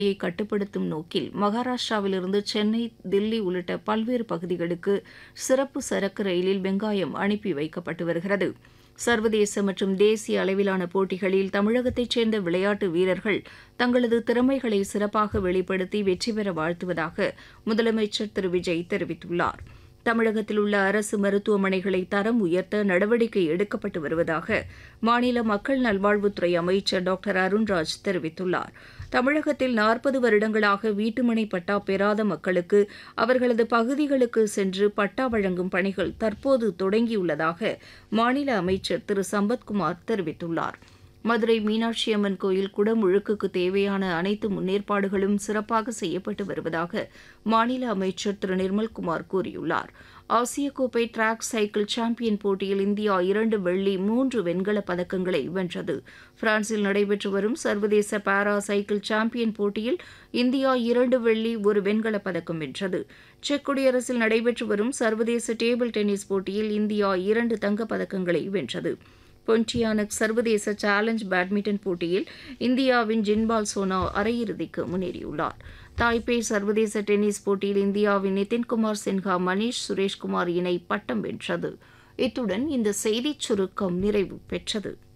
யை கட்டுப்படுத்தும் நோக்கில் மகாராஷ்டிராவிலிருந்து சென்னை தில்லி உள்ளிட்ட பல்வேறு பகுதிகளுக்கு சிறப்பு சரக்கு ரயிலில் வெங்காயம் அனுப்பி வைக்கப்பட்டு வருகிறது சர்வதேச மற்றும் தேசிய அளவிலான போட்டிகளில் தமிழகத்தைச் சேர்ந்த விளையாட்டு வீரர்கள் தங்களது திறமைகளை சிறப்பாக வெளிப்படுத்தி வெற்றி பெற வாழ்த்துவதாக முதலமைச்சர் திரு விஜய் தெரிவித்துள்ளார் தமிழகத்தில் உள்ள அரசு மருத்துவமனைகளை தரம் உயர்த்த நடவடிக்கை எடுக்கப்பட்டு வருவதாக மாநில மக்கள் நல்வாழ்வுத்துறை அமைச்சர் டாக்டர் அருண்ராஜ் தெரிவித்துள்ளார் தமிழகத்தில் நாற்பது வருடங்களாக வீட்டுமனை பட்டா பெறாத மக்களுக்கு அவர்களது பகுதிகளுக்கு சென்று பட்டா வழங்கும் பணிகள் தற்போது தொடங்கியுள்ளதாக மாநில அமைச்சர் திரு சம்பத்குமார் தெரிவித்துள்ளார் மதுரை மீனாட்சி அம்மன் கோயில் குடமுழுக்குக்கு தேவையான அனைத்து முன்னேற்பாடுகளும் சிறப்பாக செய்யப்பட்டு வருவதாக மாநில அமைச்சர் திரு நிர்மல்குமார் கூறியுள்ளார் ஆசிய கோப்பை டிராக் சைக்கிள் சாம்பியன் போட்டியில் இந்தியா இரண்டு வெள்ளி மூன்று வெண்கலப் பதக்கங்களை வென்றது பிரான்சில் நடைபெற்று வரும் சர்வதேச பாரா சைக்கிள் சாம்பியன் போட்டியில் இந்தியா இரண்டு வெள்ளி ஒரு வெண்கலப் பதக்கம் வென்றது செக் குடியரசில் நடைபெற்று வரும் சர்வதேச டேபிள் டென்னிஸ் போட்டியில் இந்தியா இரண்டு தங்கப் பதக்கங்களை வென்றது பொன்டியானக் சர்வதேச சேலஞ்ச் பேட்மிண்டன் போட்டியில் இந்தியாவின் ஜின்பால் சோனா அரையிறுதிக்கு முன்னேறியுள்ளார் தாய்பே சர்வதேச டென்னிஸ் போட்டியில் இந்தியாவின் நிதின்குமார் சின்ஹா மணீஷ் சுரேஷ்குமார் இணை பட்டம் வென்றது இத்துடன் இந்த செய்திச் சுருக்கம் நிறைவு பெற்றது